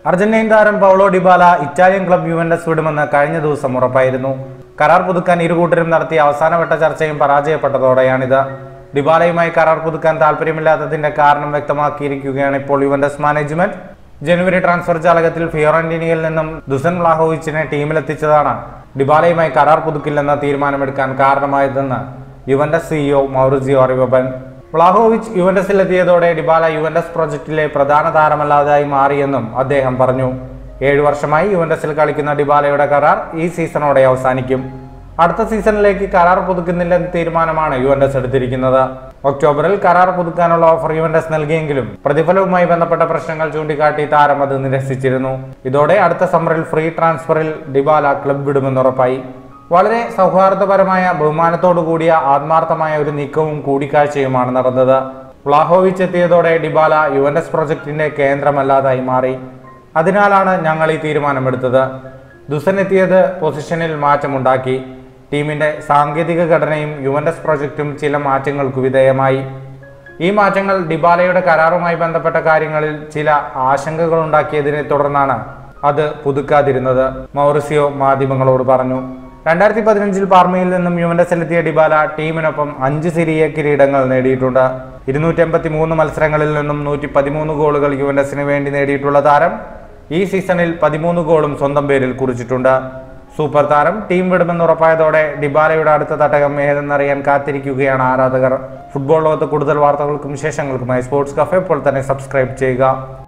Argentine താരം Paulo Dybala Italian club Juventus വിടുമെന്ന് കഴിഞ്ഞ ദിവസം ഉറപ്പായിരുന്നു കരാർ പുതുക്കാൻ ഇരു കൂട്ടരും നടത്തിയ അവസാനവട്ട ചർച്ചയും പരാജയപ്പെട്ടതോടെയാണിത് ഡിബാലയുമായി കരാർ പുതുക്കാൻ താല്പര്യമില്ലാത്തതിന്റെ കാരണം വ്യക്തമാക്കിയിരിക്കുകയാണ് ഇപ്പോൾ യുവന്റസ് മാനേജ്മെന്റ് ജനുവരി ട്രാൻസ്ഫർ ജാലകത്തിൽ ഫിയോറന്റീനയിൽ നിന്നും ദുസൻ വ്ലാഹോവിച്ചിനെ ടീമിലെത്തിച്ചതാണ് ഡിബാലയുമായി കരാർ പുതുക്കില്ലെന്ന തീരുമാനമെടുക്കാൻ കാരണമായതെന്ന് Juventus CEO Maurizio Arrivabene Vlahovic യുവന്റസിലെത്തിയതോടെ ഡിബാല യുവന്റസ് പ്രൊജക്ടിലെ പ്രധാന താരമല്ലാതായി മാറിയെന്നും അദ്ദേഹം പറഞ്ഞു ഏഴു വർഷമായി യുവന്റസിൽ കളിക്കുന്ന ഡിബാലയുടെ കരാർ ഈ സീസണോടെ അവസാനിക്കും അടുത്ത സീസണിലേക്ക് കരാർ പുതുക്കുന്നില്ലെന്ന തീരുമാനമാണ് യുവന്റസ് എടുത്തിരിക്കുന്നത് ഒക്ടോബറിൽ കരാർ പുതുക്കാനുള്ള ഓഫർ യുവന്റസ് നൽകിയെങ്കിലും പ്രതിഫലവുമായി ബന്ധപ്പെട്ട പ്രശ്നങ്ങൾ ചൂണ്ടിക്കാട്ടി താരം അത് നിരസിച്ചിരുന്നു ഇതോടെ അടുത്ത സമ്മറിൽ ഫ്രീ ട്രാൻസ്ഫറിൽ ഡിബാല ക്ലബ് വിടുമെന്നുറപ്പായി വളരെ സൗഹാർദ്ദപരമായ ബഹുമാനത്തോടു കൂടിയ ആത്മാർത്ഥമായ ഒരു നീക്കവും കൂടിക്കാഴ്ചയുമാണ് നടന്നത് വ്ലാഹോവിച്ച് എത്തിയതോടെ ഡിബാല യുവന്റസ് പ്രൊജക്ടിന്റെ കേന്ദ്രമല്ലാതായി മാറി അതിനാലാണ് ഞങ്ങൾ ഈ തീരുമാനമെടുത്തത് ദുസൻ എത്തിയത് പൊസിഷനിൽ മാറ്റമുണ്ടാക്കി ടീമിന്റെ സാങ്കേതിക ഘടനയും യുവന്റസ് പ്രൊജക്റ്റും ചില മാറ്റങ്ങൾക്ക് വിധേയമായി ഈ മാറ്റങ്ങൾ ഡിബാലയുടെ കരാറുമായി ബന്ധപ്പെട്ട കാര്യങ്ങളിൽ ചില ആശങ്കകൾ ഉണ്ടാക്കിയതിനെ തുടർന്നാണ് അത് പുതുക്കാതിരുന്നത് മൗറിസിയോ മാധ്യമങ്ങളോട് പറഞ്ഞു രണ്ടായിരത്തി പതിനഞ്ചിൽ പാർമയിൽ നിന്നും യുവന്റസിലെത്തിയ ഡിബാല ടീമിനൊപ്പം അഞ്ച് സിരിയ കിരീടങ്ങൾ നേടിയിട്ടുണ്ട് ഇരുന്നൂറ്റി എൺപത്തി മൂന്ന് മത്സരങ്ങളിൽ നിന്നും നൂറ്റി പതിമൂന്ന് ഗോളുകൾ യുവന്റസിന് വേണ്ടി നേടിയിട്ടുള്ള താരം ഈ സീസണിൽ പതിമൂന്ന് ഗോളും സ്വന്തം പേരിൽ കുറിച്ചിട്ടുണ്ട് സൂപ്പർ താരം ടീം വിടുമെന്ന് ഉറപ്പായതോടെ ഡിബാലയുടെ അടുത്ത തട്ടകം ഏതെന്നറിയാൻ കാത്തിരിക്കുകയാണ് ആരാധകർ ഫുട്ബോൾ ലോകത്ത് കൂടുതൽ വാർത്തകൾക്കും വിശേഷങ്ങൾക്കുമായി സ്പോർട്സ് കഫേ ഇപ്പോൾ തന്നെ സബ്സ്ക്രൈബ് ചെയ്യുക